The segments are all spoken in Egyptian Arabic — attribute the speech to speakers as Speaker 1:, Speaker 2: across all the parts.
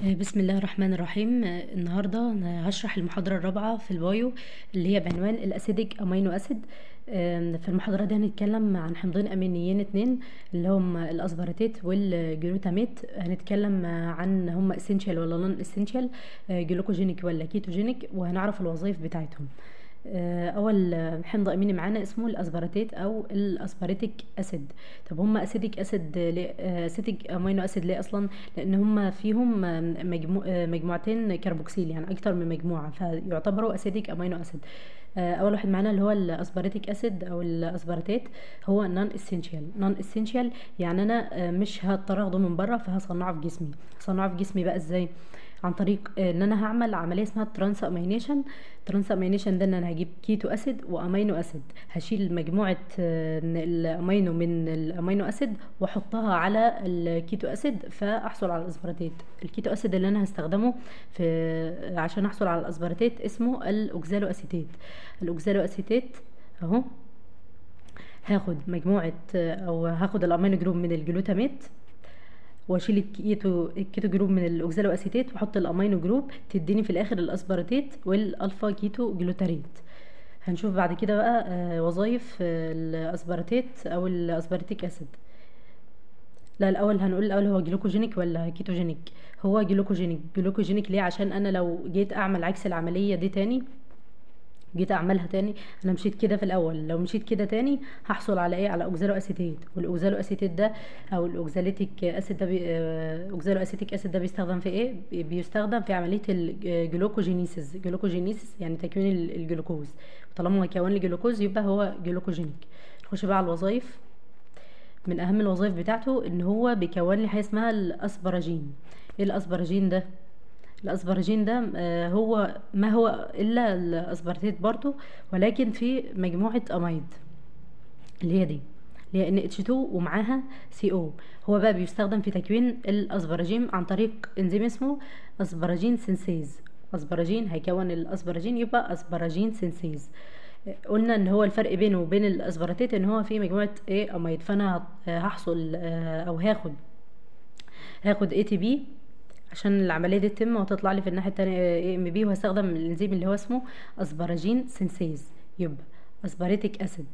Speaker 1: بسم الله الرحمن الرحيم النهارده أنا هشرح المحاضرة الرابعة في البايو اللي هي بعنوان الأسيديك أمينو أسيد في المحاضرة دي هنتكلم عن حمضين أمينيين اتنين اللي هم الأسبرتيت والجلوتاميت هنتكلم عن هم اسينشال ولا نون اسينشال جلوكوجينيك ولا كيتوجينيك وهنعرف الوظائف بتاعتهم اول حمض اميني معانا اسمه الاسبرتيت او الاسبريتيك اسيد طب هم اسيديك اسيد ليه اسيديك امينو اسيد ليه اصلا لان هم فيهم مجموع مجموعتين كربوكسيل يعني اكتر من مجموعه فيعتبروا اسيديك امينو اسيد اول واحد معانا اللي هو الاسبريتيك اسيد او الاسبرتيت هو نون اسينشال نون اسينشال يعني انا مش هضطر اخده من بره فهصنعه في جسمي هصنعه في جسمي بقى ازاي عن طريق ان انا هعمل عمليه اسمها ترانس امينيشن ترانس امينيشن ده ان انا هجيب كيتو اسيد وامينو اسيد هشيل مجموعه الامينو من الامينو اسيد واحطها على الكيتو اسيد فاحصل على الاسبرتيت الكيتو اسيد اللي انا هستخدمه في عشان احصل على الاسبرتيت اسمه الاوكزالو اسيتيت الاوكزالو اسيتيت اهو هاخد مجموعه او هاخد الامينو جروب من الجلوتاميت واشيل الكيتو الكيتو جروب من الاوكزالو اسيتيت واحط الامينو جروب تديني في الاخر الاسبرتيت والالفا كيتو جلوتاريت هنشوف بعد كده بقى وظايف الاسبرتيت او الاسبرتيك اسيد لا الاول هنقول الاول هو جلوكوجينيك ولا كيتوجينيك هو جلوكوجينيك جلوكوجينيك ليه عشان انا لو جيت اعمل عكس العمليه دي تاني جيت اعملها تاني انا مشيت كده في الاول لو مشيت كده تاني هحصل على ايه على اوكزالو اسيتيت والاوكزالو اسيتيت ده او الاوكزاليتيك اسيد ده بي... اوكزالو اسيتيك اسيد ده بيستخدم في ايه بيستخدم في عمليه الجلوكوجينيسيس جلوكوجينيسيس يعني تكوين الجلوكوز طالما كون لي جلوكوز يبقى هو جلوكوجينيك نخش بقى على الوظائف من اهم الوظائف بتاعته ان هو بيكون لي حاجه اسمها الاسبراجين ايه الاسبراجين ده الاسبرجين ده هو ما هو الا الاسبرتيت برضو ولكن في مجموعه اميد اللي هي دي اللي هي ان اتش 2 ومعاها سي او هو بقى بيستخدم في تكوين الاسبرجين عن طريق انزيم اسمه اسبرجين سينسيز اسبرجين هيكون الاسبرجين يبقى اسبرجين سينسيز قلنا ان هو الفرق بينه وبين الاسبرتيت ان هو في مجموعه ايه اميد فانا هحصل او هاخد هاخد اي تي بي عشان العمليه دي تتم وتطلع لي في الناحيه التانية اي ام بي وهستخدم الانزيم اللي هو اسمه اسبراجين سينسيز يبقى اسبريتيك اسيد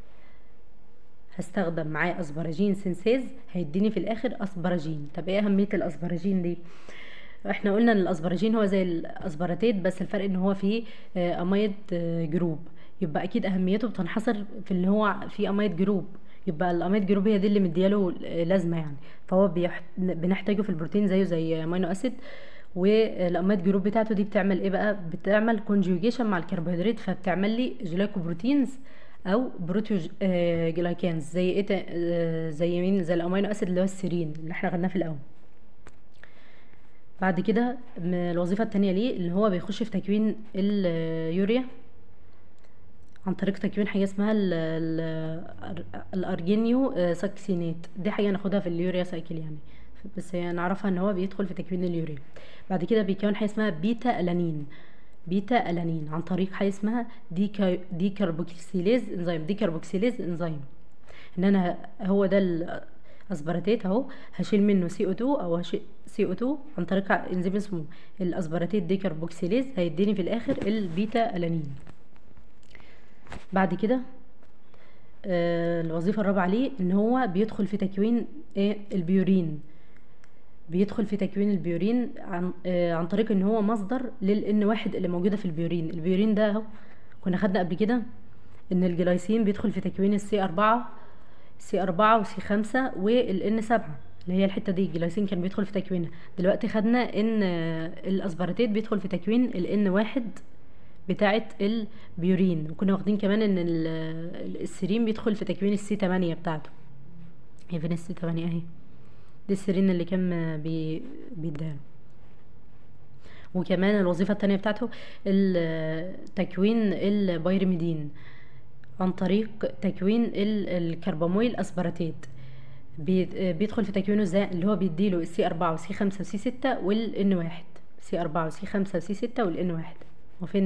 Speaker 1: هستخدم معاه اسبراجين سينسيز هيديني في الاخر اسبراجين طب ايه اهميه الاسبراجين دي احنا قلنا ان الاسبراجين هو زي الاسبراتيت بس الفرق ان هو فيه اميد جروب يبقى اكيد اهميته بتنحصر في ان هو في اميد جروب يبقى الاميد جروب هي دي اللي مدياله لازمه يعني فهو بيحت... بنحتاجه في البروتين زيه زي امينو اسيد والاميد جروب بتاعته دي بتعمل ايه بقى بتعمل كونجوجيشن مع الكربوهيدرات فبتعمل لي جلايكوبروتينز او بروتيو جلايكانز زي ايه تا... زي مين زي الامينو اسيد اللي هو السيرين اللي احنا خدناه في الاول بعد كده الوظيفه التانية ليه اللي هو بيخش في تكوين اليوريا عن طريق تكوين حاجه اسمها الارجينيو ساكسينات دي حاجه ناخدها في اليوريا سايكل يعني بس نعرفها ان هو بيدخل في تكوين اليوريا بعد كده بيكون حاجه اسمها بيتا الانين بيتا الانين عن طريق حاجه اسمها ديكا ديكربوكسيليز انزيم ديكربوكسيليز انزيم ان انا هو ده الاسبراتيت اهو هشيل منه سي او 2 او هشيل سي او 2 عن طريق انزيم اسمه الاسبراتيت ديكربوكسيليز هيديني في الاخر البيتا الانين بعد كده آه الوظيفة الرابعة ليه ان هو بيدخل في تكوين ايه البيورين بيدخل في تكوين البيورين عن آه عن طريق ان هو مصدر للان واحد اللي موجودة في البيورين البيورين ده اهو كنا خدنا قبل كده ان الجلايسين بيدخل في تكوين السي أربعة سي أربعة وسي خمسة والان سبعة اللي هي الحتة دي الجلايسين كان بيدخل في تكوينها دلوقتي خدنا ان آه الاسبرتيت بيدخل في تكوين الان واحد بتاعه البيورين وكنا واخدين كمان ان السيرين بيدخل في تكوين السي 8 بتاعته هي فين السي 8 اهي دي السيرين اللي كان بي بيداله وكمان الوظيفة التانية بتاعته تكوين البيرميدين عن طريق تكوين الكربامويل اسبراتيت بيدخل في تكوينه ازاي اللي هو بيديله السي 4 وسي 5 وسي 6 والان 1 سي 4 وسي 5 وسي 6 والان 1 وفين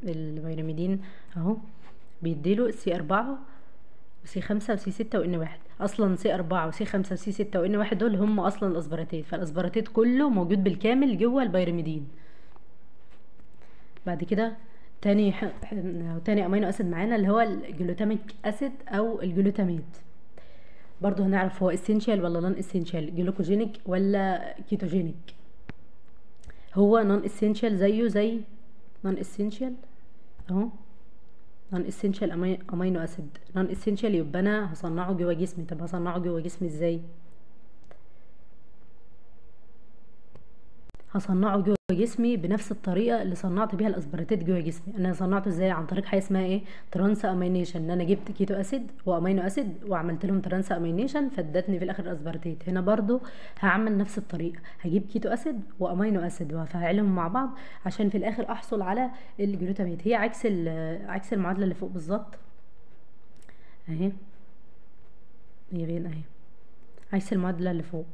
Speaker 1: الفيراميدين اهو بيديله سي أربعة وسي خمسة وسي ستة وإن واحد اصلا سي أربعة وسي خمسة وسي ستة وان واحد دول هم اصلا الاسبراتيت فالاسبراتيت كله موجود بالكامل جوه البيرميدين بعد كده تاني ح... ح- تاني امينو اسيد معانا اللي هو الجلوتاميك اسيد او الجلوتاميت برضو هنعرف هو اسينشال ولا نون اسينشال جلوكوجينيك ولا كيتوجينيك هو نون اسينشال زيه زي نون اسينشال اهو نون اسينشال امينو اسيد نون اسينشال يبقى انا هصنعه جوه جسمي طب هصنعه جوه جسمي ازاي هصنعه جوه جسمي بنفس الطريقه اللي صنعت بيها الاسبراتيت جوه جسمي انا صنعته ازاي عن طريق حاجه اسمها ايه ترانس امينيشن ان انا جبت كيتو اسيد وامينو اسيد وعملت لهم ترانس امينيشن فادتني في الاخر الاسبراتيت هنا برضو هعمل نفس الطريقه هجيب كيتو اسيد وامينو اسيد وهفعلهم مع بعض عشان في الاخر احصل على الجلوتاميت هي عكس ال- عكس المعادله اللي فوق بالظبط اهي هي فين اهي عكس المعادله اللي فوق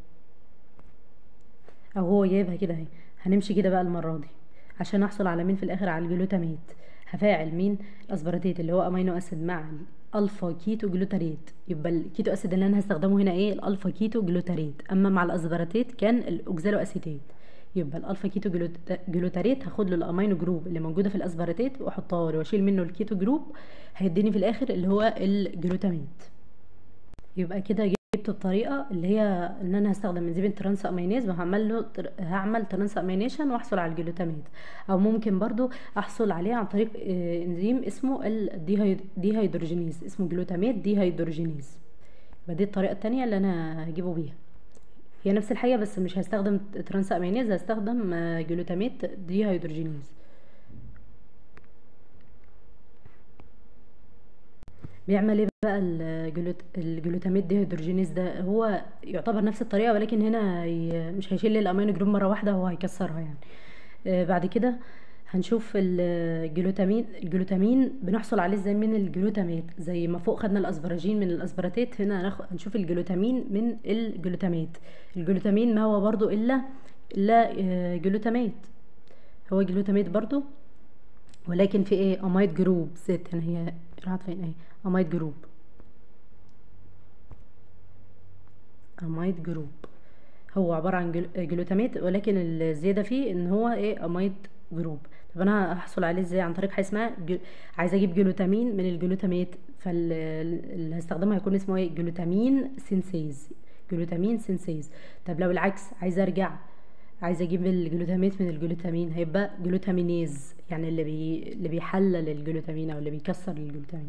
Speaker 1: او هو جايبها كده اهي هنمشي كده بقى المره دي عشان احصل على مين في الاخر على الجلوتاميت هفاعل مين الاسبراتيت اللي هو امينو اسيد مع الالفا كيتو جلوتاريت يبقى الكيتو اسيد اللي انا هستخدمه هنا ايه الالفا كيتو جلوتاريت اما مع الاسبراتيت كان الاوكزالو اسيتيت يبقى الالفا كيتو جلوت- جلوتاريت هاخد له الامينو جروب اللي موجوده في الاسبراتيت واحطها له واشيل منه الكيتو جروب هيديني في الاخر اللي هو الجلوتاميت يبقى كده جبت الطريقه اللي هي ان انا هستخدم انزيم الترانس امينيز وهعمل له تر- هعمل ترانس امينيشن واحصل على الجلوتاميت او ممكن برضو احصل عليه عن طريق آه، انزيم اسمه الديهيدروجينيز اسمه جلوتاميت ديهيدروجينيز يبقى دي الطريقه التانية اللي انا هجيبه بيها هي نفس الحاجه بس مش هستخدم ترانس امينيز هستخدم آه، جلوتاميت ديهيدروجينيز بيعمل ايه بقى الجلوت... الجلوتاميت ديهيدروجينيز ده هو يعتبر نفس الطريقه ولكن هنا ي... مش هيشيل الامينو جروب مره واحده هو هيكسرها يعني آه بعد كده هنشوف الجلوتامين الجلوتامين بنحصل عليه ازاي من الجلوتاميت زي ما فوق خدنا الاسبراجين من الاسبراتيت هنا هناخد هنشوف الجلوتامين من الجلوتاميت الجلوتامين ما هو برضو الا الا آه، جلوتاميت هو جلوتاميت برضو ولكن في ايه امايد جروب زيت هنا هي راحت فين ايه امايد جروب امايد جروب هو عبارة عن جل- جلوتاميت ولكن الزيادة فيه ان هو ايه امايد جروب طب انا هحصل عليه ازاي عن طريق حاجة اسمها جل... عايزة اجيب جلوتامين من الجلوتاميت فاللي هستخدمه هيكون اسمه ايه جلوتامين سينسيز جلوتامين سينسيز طب لو العكس عايزة ارجع عايزة اجيب الجلوتاميت من الجلوتامين هيبقى جلوتامينيز يعني اللي بي... اللي بيحلل الجلوتامين او اللي بيكسر الجلوتامين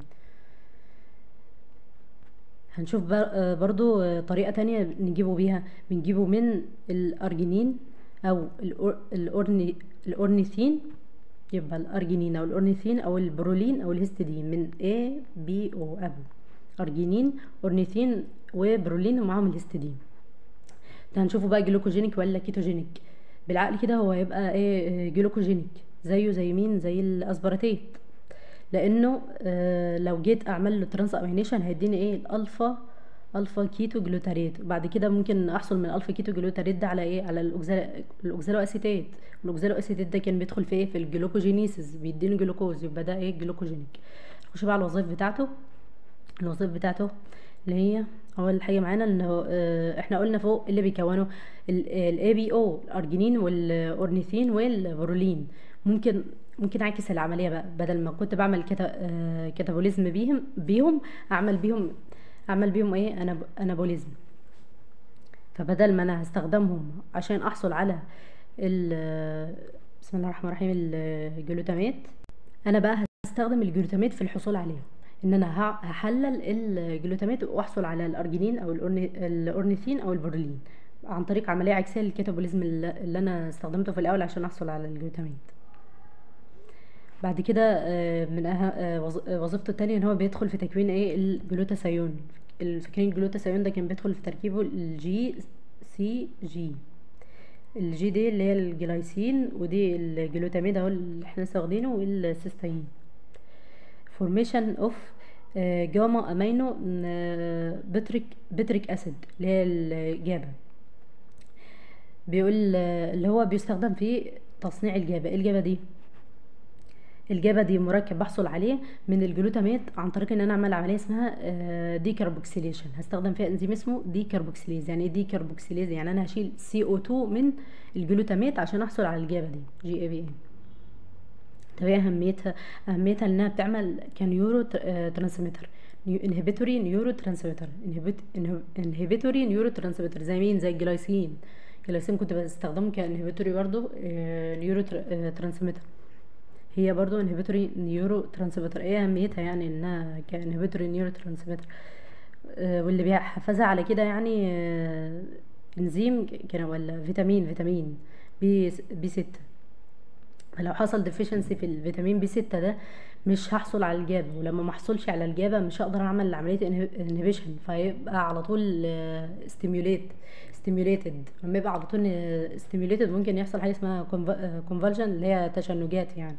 Speaker 1: هنشوف بر- آه، برضو آه، طريقة تانية نجيبه بيها بنجيبه من الأرجينين أو الأور- الأورني الأورنيثين يبقى الأرجينين أو الأورنيثين أو البرولين أو الهستidine من A B O أبو أرجينين أورنيثين وبرولين ومعاهم الهستidine ده هنشوفه بقى جلوكوجينيك ولا كيتوجينيك بالعقل كده هو هيبقى ايه آه، جلوكوجينيك زيه زي مين زي الاسبراتيت لانه آه لو جيت اعمل له ترانس امينيشن هيديني ايه الالفا الفا كيتو جلوتاريت وبعد كده ممكن احصل من الالفا كيتو جلوتاريت ده على ايه على الاوكزالو الاوكزالو اسيتات الاوكزالو اسيتات ده كان بيدخل في ايه في الجلوكوجينيسيس بيديني جلوكوز يبقى ده ايه جلوكوجينيك نخش بقى على الوظائف بتاعته الوظائف بتاعته اللي هي اول حاجه معانا انه آه، احنا قلنا فوق اللي بيكونوا الاي بي او الارجينين والاورنيثين والبرولين ممكن ممكن اعكس العمليه بقى بدل ما كنت بعمل كتا آه، كاتابوليزم بيهم بيهم اعمل بيهم اعمل بيهم ايه أنا انابوليزم فبدل ما انا هستخدمهم عشان احصل على ال- بسم الله الرحمن الرحيم الجلوتاميت انا بقى هستخدم الجلوتاميت في الحصول عليهم ان انا ه- هحلل الجلوتاميت واحصل على الارجينين او الأورني- الاورنيثين او البرولين عن طريق عمليه عكسيه للكاتابوليزم اللي اللي انا استخدمته في الاول عشان احصل على الجلوتاميت بعد كده آه، من أه- آه، وظ- آه، وظيفته التانية ان هو بيدخل في تكوين ايه الجلوتاثيون فاكرين الجلوتاثيون ده كان بيدخل في تركيبه الجي سي جي الجي دي اللي هي الجلايسين ودي الجلوتاميد اهو اللي احنا لسه واخدينه والسيستين فورميشن اوف جاما امينو بتريك بتريك اسيد اللي هي الجابا بيقول آه، اللي هو بيستخدم في تصنيع الجابا ايه الجابا دي الجابا دي مركب بحصل عليه من الجلوتامات عن طريق ان انا اعمل عمليه اسمها دي كاربوكسيليشن هستخدم فيها انزيم اسمه دي كاربوكسيليز يعني ايه دي كاربوكسيليز يعني انا هشيل سي او 2 من الجلوتامات عشان احصل على الجابا دي جي اي في طب ايه اهميتها اهميتها انها بتعمل كنيورو ترانسميتر انهبيتوري نيورو ترانسميتر انهبيتوري نيورو ترانسميتر زي مين زي الجلايسين الجلايسين كنت بستخدمه كانهبيتوري برضو نيورو ترانسميتر هي برضو انهبيتوري نيورو ترانسميتر ايه اهميتها يعني انها كانهبيتوري نيورو ترانسميتر واللي بيحفزها على كده يعني آه، انزيم كان ولا فيتامين فيتامين بي بي 6 فلو حصل ديفيشنسي في الفيتامين بي 6 ده مش هحصل على الجابا ولما ما احصلش على الجابا مش هقدر اعمل عمليه انهبيشن فيبقى على طول ستيميوليت ستيميوليتد لما يبقى على طول ستيميوليتد ممكن يحصل حاجه اسمها كونفالجن اللي هي تشنجات يعني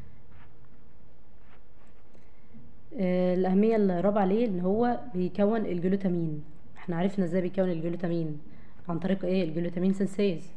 Speaker 1: آه، الاهميه الرابعه ليه ان هو بيكون الجلوتامين احنا عرفنا ازاي بيكون الجلوتامين عن طريق ايه الجلوتامين سينسيز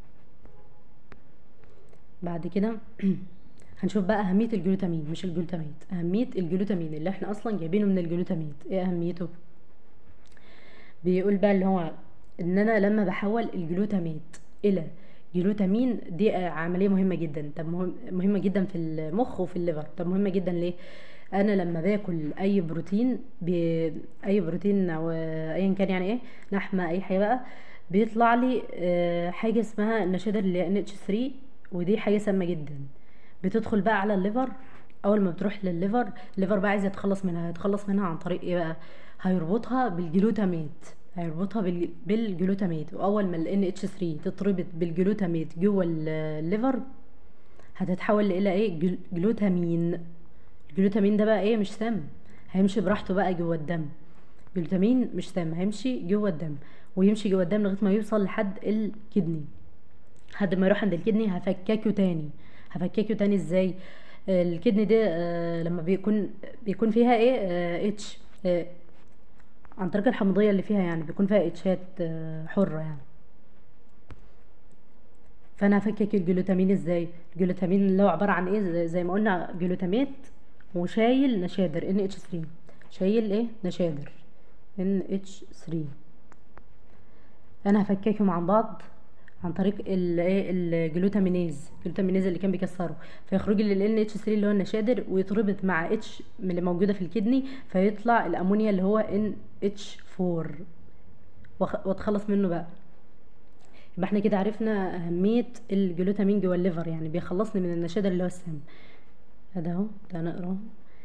Speaker 1: بعد كده هنشوف بقى اهميه الجلوتامين مش الجلوتاميت اهميه الجلوتامين اللي احنا اصلا جايبينه من الجلوتاميت ايه اهميته بيقول بقى اللي هو ان انا لما بحول الجلوتاميت الى جلوتامين دي عمليه مهمه جدا طب مهم مهمه جدا في المخ وفي الليفر طب مهمه جدا ليه انا لما باكل اي بروتين اي بروتين او ايا كان يعني ايه لحمه اي حاجه بقى بيطلع لي آه، حاجه اسمها النشادر اللي هي NH3 ودي حاجه سامه جدا بتدخل بقى على الليفر اول ما بتروح للليفر الليفر بقى عايز يتخلص منها يتخلص منها عن طريق ايه بقى هيربطها بالجلوتاميت هيربطها بال- بالجلوتاميت واول ما ال NH3 تتربط بالجلوتاميت جوه ال- الليفر هتتحول الى ايه جل- جلوتامين الجلوتامين ده بقى ايه مش سام هيمشي براحته بقى جوه الدم جلوتامين مش سام هيمشي جوه الدم ويمشي جوه الدم لغايه ما يوصل لحد الكدني لحد ما يروح عند الكدني هفككه تاني هفككه تاني ازاي آه، الكدني ده آه، لما بيكون بيكون فيها ايه آه، اتش آه، عن طريق الحمضيه اللي فيها يعني بيكون فيها اتشات آه، حره يعني فانا هفكك الجلوتامين ازاي الجلوتامين اللي هو عباره عن ايه زي- زي ما قلنا جلوتاميت وشايل نشادر NH3 شايل ايه نشادر NH3 انا هفككهم عن بعض عن طريق ال ايه الجلوتامينيز الجلوتامينيز اللي كان بيكسره فيخرج لي ال NH3 اللي هو النشادر ويتربط مع اتش من اللي موجوده في الكدني فيطلع الامونيا اللي هو NH4 وأخ- واتخلص منه بقى يبقى احنا كده عرفنا اهميه الجلوتامين جوه الليفر يعني بيخلصني من النشادر اللي هو السام هذا اهو تعال نقراه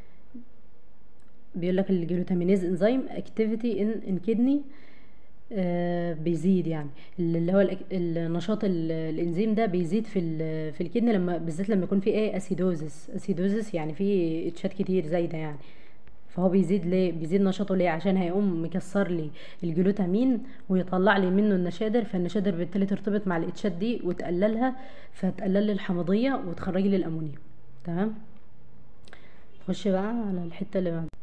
Speaker 1: بيقول لك الجلوتامينيز انزيم اكتيفيتي ان ان كدني بيزيد يعني اللي هو الأك- النشاط ال- الانزيم ده بيزيد في ال- في الكدني لما بالذات لما يكون في ايه اسيدوزس اسيدوزس يعني في اتشات كتير زايده يعني فهو بيزيد ليه بيزيد نشاطه ليه عشان هيقوم مكسر لي الجلوتامين ويطلع لي منه النشادر فالنشادر بالتالي ترتبط مع الاتشات دي وتقللها فتقلل لي الحمضيه وتخرج لي الامونيا تمام نخش بقى على الحته اللي بعد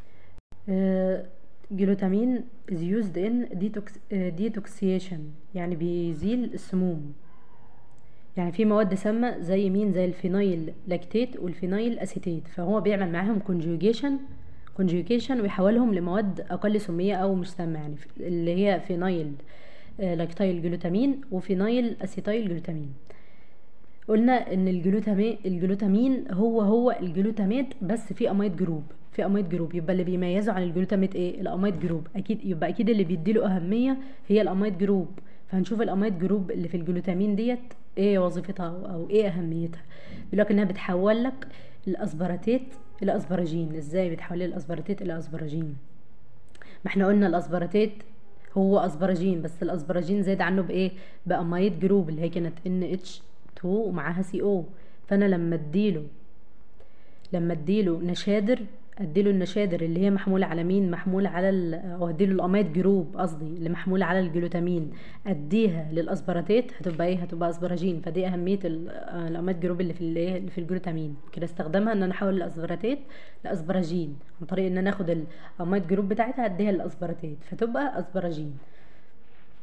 Speaker 1: جلوتامين is used in detox آه، detoxification يعني بيزيل السموم يعني في مواد سامة زي مين زي الفينايل لاكتيت والفينايل اسيتيت فهو بيعمل معاهم كونجوجيشن كونجوجيشن ويحولهم لمواد اقل سمية او مش سامة يعني اللي هي فينايل آه، لاكتايل جلوتامين وفينايل اسيتايل جلوتامين قلنا ان الجلوتامين الجلوتامين هو هو الجلوتاميت بس في اميد جروب في اميد جروب يبقى اللي بيميزه عن الجلوتاميت ايه الاميد جروب اكيد يبقى اكيد اللي بيديله اهميه هي الاميد جروب فهنشوف الاميد جروب اللي في الجلوتامين ديت ايه وظيفتها او, أو ايه اهميتها بيقول لك انها بتحول لك الاسبراتيت الى اسبراجين ازاي بتحول لي الاسبراتيت الى اسبراجين ما احنا قلنا الاسبراتيت هو اسبراجين بس الاسبراجين زاد عنه بايه باميد جروب اللي هي كانت ان اتش 2 ومعاها سي او فانا لما اديله لما اديله نشادر اديله النشادر اللي هي محموله على مين محموله على ال... او اديله الاميد جروب قصدي اللي محموله على الجلوتامين اديها للاسبراتيت هتبقى ايه هتبقى اسبراجين فدي اهميه ال- آه، الاميد جروب اللي في الايه اللي في الجلوتامين كده استخدامها ان انا احول الاسبراتيت لاسبراجين عن طريق ان انا اخد الاميد جروب بتاعتها اديها للاسبراتيت فتبقى اسبراجين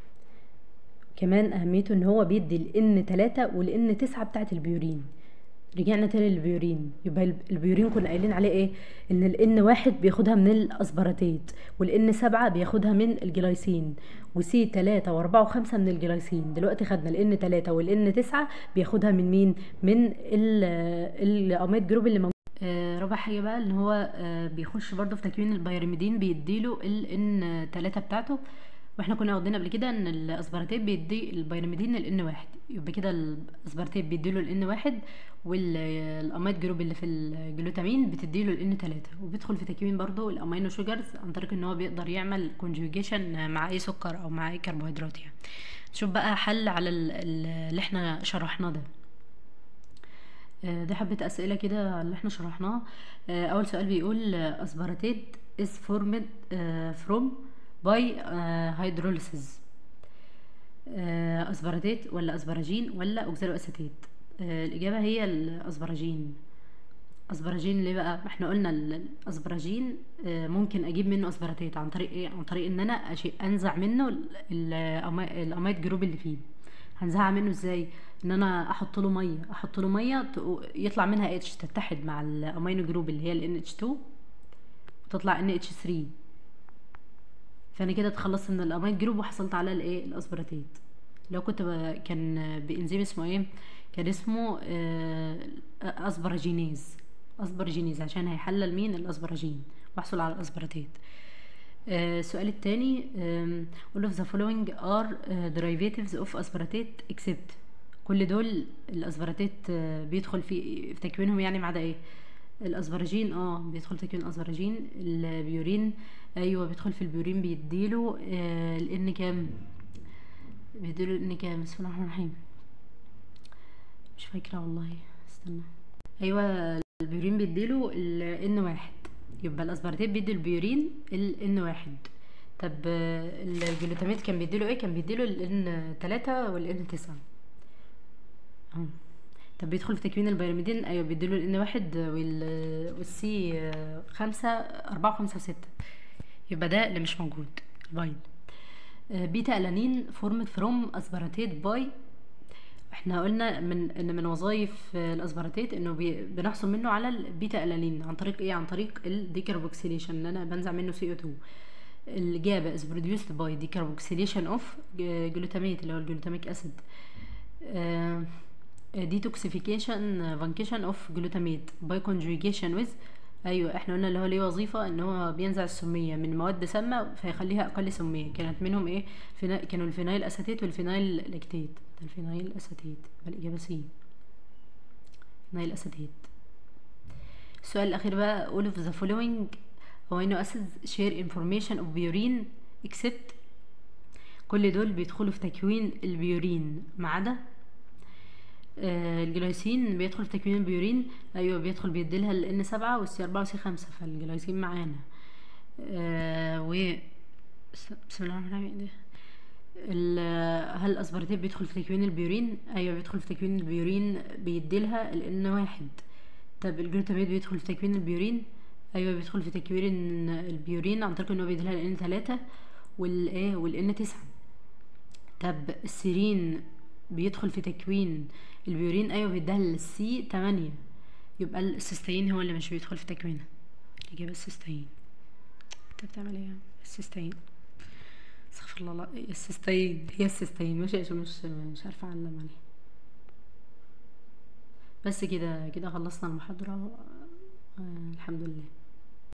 Speaker 1: كمان اهميته ان هو بيدي الان 3 والان 9 بتاعت البيورين رجعنا تاني للبيورين يبقى الب- البيورين كنا قايلين عليه ايه ان الان واحد بياخدها من الاسبراتيت والان سبعة بياخدها من الجلايسين وسي تلاتة واربعة وخمسة من الجلايسين دلوقتي خدنا الان تلاتة والان تسعة بياخدها من مين من ال- الاميد جروب اللي موجود آه، رابع حاجة بقى ان هو آه، بيخش برضه في تكوين البيرميدين بيديله ال ان تلاتة بتاعته واحنا كنا واخدين قبل كده ان الاسبرتيت بيدي البيرميدين ال ان واحد يبقى كده الاسبرتيت بيديله ال ان واحد والاميد جروب اللي في الجلوتامين بتديله ال ان تلاتة وبيدخل في تكوين برضه الامينو شوجرز عن طريق ان هو بيقدر يعمل كونجوجيشن مع اي سكر او مع اي كربوهيدرات يعني نشوف بقى حل على ال- ال- اللي احنا شرحناه ده آه، دي حبة أسئلة كده على اللي احنا شرحناه آه، أول سؤال بيقول أسبراتيت is formed آه، from by آه، hydrolysis آه، أسبراتيت ولا أسبراجين ولا أوكزالو أسيتيت آه، الإجابة هي الأسبراجين أسبراجين ليه بقى؟ ما احنا قلنا ال- الأسبراجين آه، ممكن أجيب منه أسبراتيت عن طريق إيه؟ عن طريق إن أنا أشي- أنزع منه ال- ال- الأما- الأمايد جروب اللي فيه هنزعها منه ازاي ان انا احط له ميه احط له ميه تقو- يطلع منها اتش تتحد مع الامينو جروب اللي هي ال NH2 وتطلع NH3 فانا كده اتخلصت من الامينو جروب وحصلت على الايه الاسبراتيت لو كنت ب... كان بانزيم اسمه ايه كان اسمه آه، اسبراجينيز اسبراجينيز عشان هيحلل مين الاسبراجين واحصل على الاسبراتيت آه، السؤال التاني آم، all of the following are آه، derivatives of aspartate except كل دول الاسبراتيت آه، بيدخل في في تكوينهم يعني ما عدا ايه الاسبراجين اه بيدخل تكوين الاسبراجين البيورين ايوه بيدخل في البيورين بيديله آه الان كام بيديله الان كام بسم الله الرحمن الرحيم مش فاكره والله استنى ايوه البيورين بيديله الان واحد يبقى الاسبرتيت بيدي البيورين الان واحد طب آه، الجلوتاميت كان بيديله ايه كان بيديله الان تلاتة والان تسعة اهو طب بيدخل في تكوين البيراميدين ايوه بيديله الان واحد وال والسي آه، خمسة اربعة وخمسة وستة يبقى ده اللي مش موجود الباين آه، بيتا الانين فورمد فروم اسبراتيت باي احنا قلنا من ان من وظائف آه، الاسبراتيت انه بي- بنحصل منه على البيتا الانين عن طريق ايه عن طريق الديكربوكسيليشن ان انا بنزع منه سي او 2 الجابا is produced by decarboxylation of glutamate اللي هو الجلوتاميك اسيد detoxification function of glutamate by conjugation with ايوه احنا قلنا اللي هو ليه وظيفه ان هو بينزع السميه من مواد سامه فيخليها اقل سميه كانت منهم ايه فينا... كانوا الفينايل اسيتيت والفينايل لاكتيت ده الفينايل اسيتيت يبقى الاجابه سي فينايل اسيتيت السؤال الاخير بقى all of the following amino acids share information of purine except كل دول بيدخلوا في تكوين البيورين ما عدا آه، الجلايسين بيدخل في تكوين البيورين ايوه بيدخل بيديلها ال ان سبعة والسي اربعة والسي خمسة فالجلايسين معانا آه و س- بسم الله الرحمن الرحيم ده. ال- هل الاسبرتيت بيدخل في تكوين البيورين ايوه بيدخل في تكوين البيورين بيديلها ال ان واحد طب الجلوتاميت بيدخل في تكوين البيورين ايوه بيدخل في تكوين البيورين عن طريق ان هو بيديلها ال ان تلاتة والايه والان تسعة طب السيرين بيدخل في تكوين البيورين ايوه بيديها للسي تمانية يبقى السيستين هو اللي مش بيدخل في تكوينها الإجابة السيستين انت بتعمل ايه يا عم؟ السيستين استغفر الله لا السيستين هي السيستين مش عشان مش مش عارفة اعلم عليها بس كده كده خلصنا المحاضرة آه الحمد لله